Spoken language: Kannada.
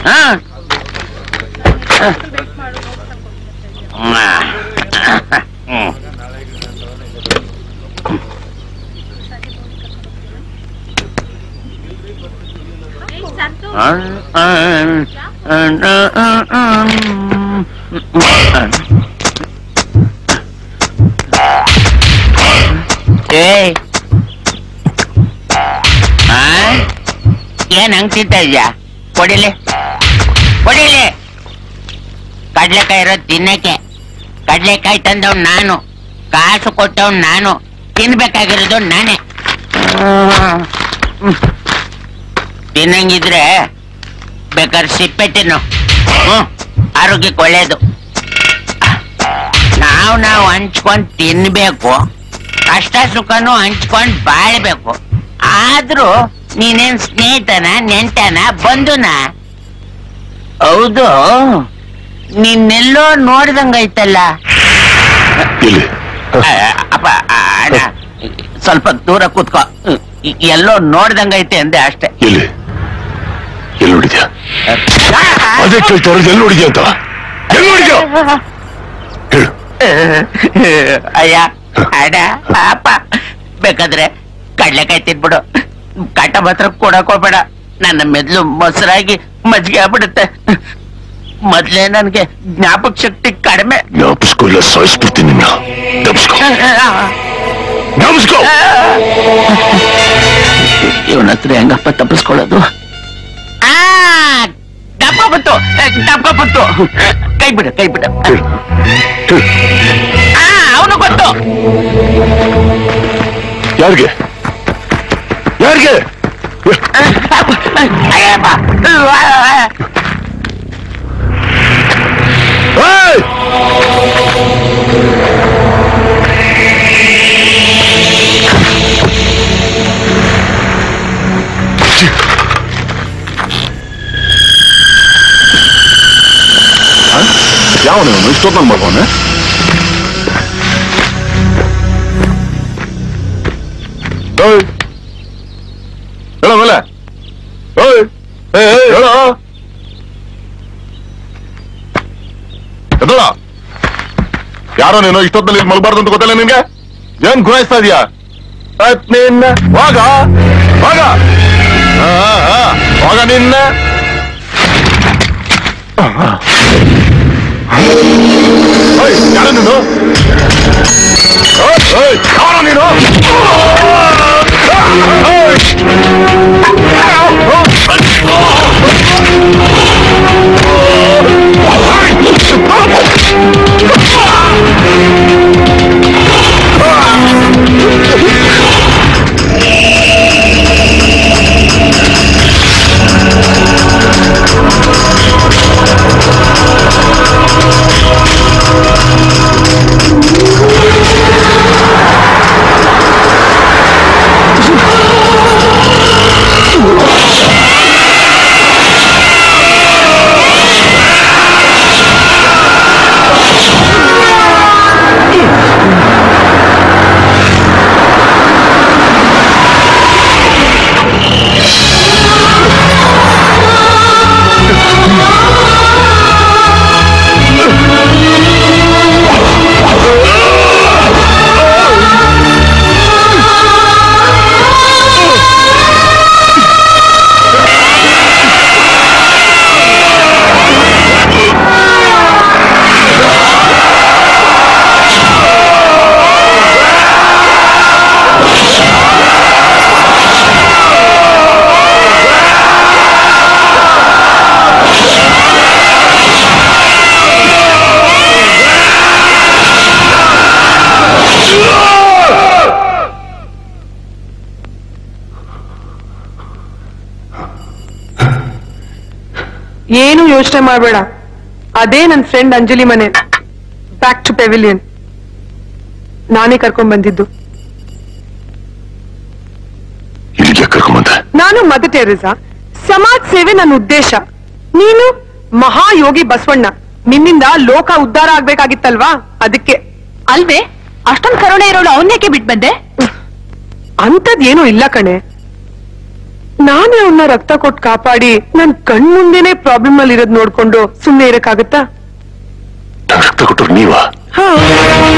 ಹಾ ಹ್ಮ್ ಏಯ್ ಆ? ಏನ್ ಹಂಗ್ ತಿಂತಾ ಇದ್ಯಾ ಕೊಡಿಲಿ ಕೊಡಿಲಿ ಕಡ್ಲೆಕಾಯಿ ಇರೋದ್ ತಿನ್ನಕ್ಕೆ ಕಡ್ಲೆಕಾಯಿ ತಂದವ್ ನಾನು ಕಾಸು ಕೊಟ್ಟವ್ ನಾನು ತಿನ್ಬೇಕಾಗಿರೋದು ನಾನೇ ಹ್ಮ್. ತಿನ್ನಂಗಿದ್ರೆ ಬೇಕಾದ್ರೆ ಸಿಪ್ಪೆ ತಿನ್ನು ಹ್ಮ್ ಆರೋಗ್ಯಕ್ಕೆ ಒಳ್ಳೇದು ನಾವು ನಾವು ಹಂಚ್ಕೊಂಡ್ ತಿನ್ಬೇಕು ಕಷ್ಟ ಸುಖನೂ ಹಂಚ್ಕೊಂಡ್ ಬಾಳ್ಬೇಕು ಆದ್ರೂ ನೀನೇನ್ ಸ್ನೇಹಿತನ ನೆಂಟನ ಬಂಧುನ ಹೌದು ನಿನ್ನೆಲ್ಲೋ ನೋಡ್ದಂಗೈತಲ್ಲ ಎಲ್ಲಿ ಆ, ಅಪ್ಪ ಆ, ಅಣ್ಣ ಸ್ವಲ್ಪ ದೂರ ಕೂತ್ಕೋ ಇ- ಎಲ್ಲೋ ನೋಡ್ದಂಗೈತೆ ಅಂದೆ ಅಷ್ಟೇ ಎಲ್ಲಿ ಎಲ್ಲಿ ನೋಡಿದ್ಯಾ ಅದೇ ಕೇಳ್ತಾ ಇರೋದು ಎಲ್ಲಿ ನೋಡಿದ್ಯಾ ಅಂತ ಎಲ್ಲಿ ನೋಡಿದ್ಯಾ ಹೇಳು ಅಯ್ಯ ಅಡ ಅಪ್ಪ ಬೇಕಾದ್ರೆ ಕಡ್ಲೆಕಾಯಿ ತಿನ್ಬಿಡು ಕಾಟ ಮಾತ್ರ ಕೊಡಕ್ ಹೋಗ್ಬೇಡ ನನ್ನ ಮೆದ್ಲು ಮೊಸರಾಗಿ ಮಜ್ಜಿಗೆ ಆಗ್ಬಿಡುತ್ತೆ ಮೊದ್ಲೇ ನನ್ಗೆ ಜ್ಞಾಪಕ ಶಕ್ತಿ ಕಡಿಮೆ ಜ್ಞಾಪಿಸ್ಕೊ ಇಲ್ಲ ಸಾಯಿಸ್ಬಿಡ್ತೀನಿ ನಿನ್ನ ಜ್ಞಾಪಿಸ್ಕೊ ಜ್ಞಾಪಿಸ್ಕೊ ಇವನ ಹತ್ರ ಹೆಂಗಪ್ಪ ತಪ್ಪಿಸ್ಕೊಳ್ಳೋದು ಆ ದಪ್ಪ ಬಂತು ದಪ್ಪ ಬಂತು ಕೈ ಬಿಡು ಕೈ ಬಿಡು ಹೇಳು ಹೇಳು ಆ ಅವನು ಗೊತ್ತು ಯಾರಿಗೆ ಯಾರಿಗೆ ಅಯ್ಯಪ್ಪ ಏಯ್! ಯಾವನು ಇಷ್ಟೊತ್ತಲ್ಲಿ ಮಗವನೆ ಏಯ್ ಹೇಳ ಮೇಲೆ ಏಯ್ ಏಯ್ ಏಯ್ ಹೇಳ ಎದ್ದಳ ಯಾರೋ ನೀನು ಇಷ್ಟೊತ್ತಲ್ಲಿ ಇಲ್ಲಿ ಮಲ್ಬಾರ್ದು ಅಂತ ಗೊತ್ತಿಲ್ಲ ನಿನ್ಗೆ ಏನ್ ಗುರಾಯಿಸ್ತಾ ಇದೀಯಾ ಅತ್ ನಿನ್ನ ಹೋಗ ಹೋಗ ಆ, ಆ, ಆ, ಹೋಗ ನಿನ್ನ ಏಯ್, ಯಾರು ನೀನು ಏಯ್, ಏಯ್, ಯಾರು ನೀನು ಏಯ್! ಏನು ಯೋಚನೆ ಮಾಡಬೇಡ ಅದೇ ನನ್ನ ಫ್ರೆಂಡ್ ಅಂಜಲಿ ಮನೆ ಬ್ಯಾಕ್ ಟು ಪೆವಿಲಿಯನ್ ನಾನೇ ಕರ್ಕೊಂಡ್ ಬಂದಿದ್ದು ಇಲ್ಲಿಗೆ ಕರ್ಕೊಂಬಂದೆ ನಾನು ಮದರ್ ಟೆರೇಸಾ ಸಮಾಜ ಸೇವೆ ನನ್ನ ಉದ್ದೇಶ ನೀನು ಮಹಾಯೋಗಿ ಬಸವಣ್ಣ ನಿನ್ನಿಂದ ಲೋಕ ಉದ್ಧಾರ ಆಗ್ಬೇಕಾಗಿತ್ತಲ್ವಾ ಅದಕ್ಕೆ ಅಲ್ವೇ ಅಷ್ಟೊಂದ್ ಕರುಣೆ ಇರೋಳು ಅವನ್ನೇಕೆ ಬಿಟ್ ಬಂದೆ ಅಂಥದ್ದೇನೂ ಇಲ್ಲ ಕಣೆ ನಾನೇ ಅವನ್ನ ರಕ್ತ ಕೊಟ್ಟು ಕಾಪಾಡಿ ನನ್ ಕಣ್ ಮುಂದೆನೆ ಪ್ರಾಬ್ಲಮ್ ಅಲ್ಲಿ ಇರೋದ್ ನೋಡ್ಕೊಂಡು ಸುಮ್ನೆ ಇರಕ್ಕಾಗತ್ತಾ ರಕ್ತ ಕೊಟ್ಟರು ನೀವಾ ಹಾ